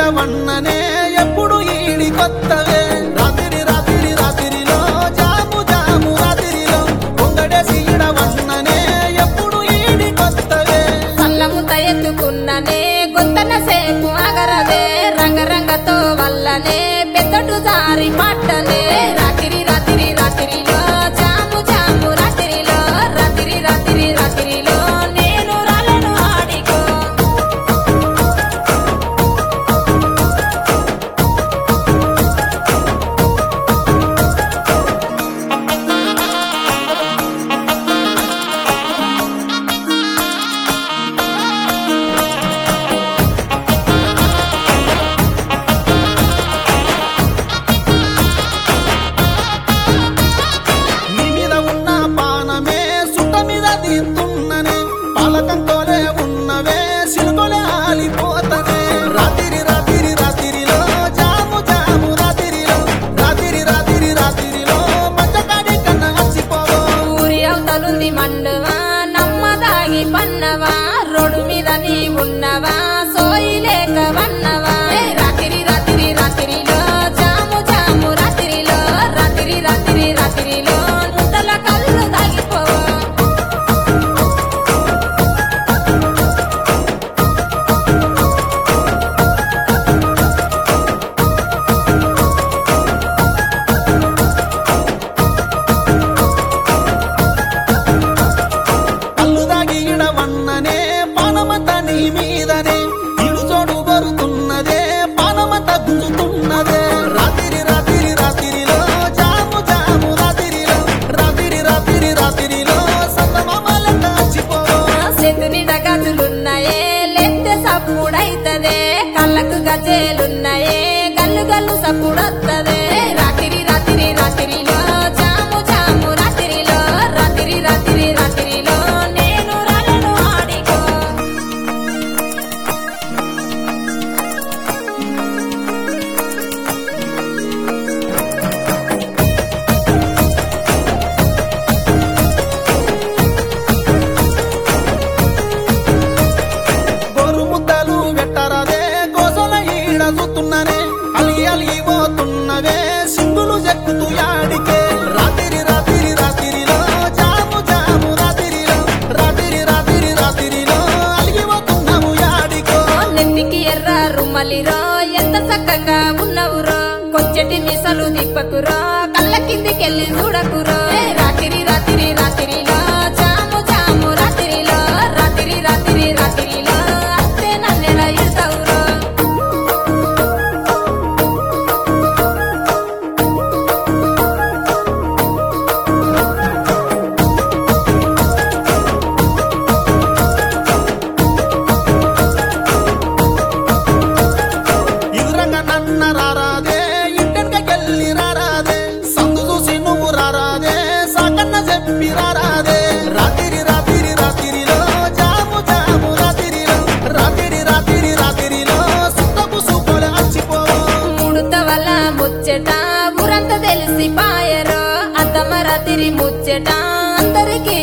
వన్ననే ఎప్పుడు ఈడి కొత్తవే రాత్రి రాత్రి రాత్రిలో జాము జాము రాత్రిలో పొంగడేసి ఈడ వన్ననే ఎప్పుడు ఈడి కొత్తవే కళ్ళముత ఎత్తుకున్ననే గొంతన సేపు అగరదే రంగరంగతో వల్లనే పెద్దటు జారి పట్టనే రాత్రి రాత్రి రాత్రిలో జాము జాము రాత్రిలో రాత్రి రాత్రి రాత్రిలో నేను రాలను ఆడికో నీ మీద ఉన్న పానమే సుట్ట మీద తీస్తున్ననే పాలకంతోనే ఉన్నవే సిలుకొలే ఆలిపోతనే రాత్రి రాత్రి రాత్రిలో జాము జాము రాత్రిలో రాత్రి రాత్రి రాత్రిలో మంచకాడి కన్నా వచ్చిపోవో ఊరి అవతలుంది మండువా నమ్మదాగి పన్నవా రోడ్డు మీద నీ ఉన్నవా సోయి లేక వన్నవా ఏ రాత్రి రాత్రి రాత్రిలో జాము జాము రాత్రిలో రాత్రి రాత్రి రాత్రిలో నుద్దల కళ్ళు దాగిపోవా కళ్ళు దాగి ఇడవన్ననే పానమత నీ మీదనే ఇడు చోడు గొరుతున్నదే పానమత గుంజుతున్నదే రాత్రి రాత్రి రాత్రిలో జాము జాము రాత్రిలో రాత్రి రాత్రి రాత్రిలో సంతమామలంట వచ్చిపోవో చేతుని డగాజులున్నాయే లెత్తే సప్పుడైతదే కళ్ళకు గజేలున్నాయే గల్లు గల్లు సప్పుడొత్తదే రాత్రి రాత్రి రాత్రిలో జాము జాము రాత్రిలో రాత్రి రాత్రి రాత్రిలో నేను రాలను ఆడికో గోరు ముద్దలు పెట్టరాదే గోసల ఈడ చూస్తున్ననే అలిగి అలిగి పోతున్నవే సింగులు చెక్కుతూ యాడికే రాత్రి రాత్రి రాత్రిలో జాము జాము రాత్రిలో రాత్రి రాత్రి రాత్రిలో అలిగి పోతున్నాము యాడికో నెత్తికి ఎర్ర రుమ్మలిరో ఎంత చక్కగా ఉన్నవురో కొంచెటి మిసలు దిప్పకురో కళ్ళ కిందికెళ్ళి చూడకురో ఏ రాత్రి రాత్రి రాత్రిలో జాము జాము రాత్రిలో రాత్రి రాత్రి రాత్రిలో అత్తే నన్నెల ఇడతావురో ఎదురంగా నన్న రారాదే ఇంటెనకెళ్ళి రారాదే సందు చూసి నువ్వు రారాదే సాకన్న చెప్పి రారాదే రాత్రి రాత్రి రాత్రిలో జాము జాము రాత్రిలో రాత్రి రాత్రి రాత్రిలో సుత్తపు సూపులు అచ్చిపోవు ముడత వల్ల ముచ్చట ఊరంతా తెలిసి పాయరో అద్దమ రాత్రి ముచ్చట అందరికి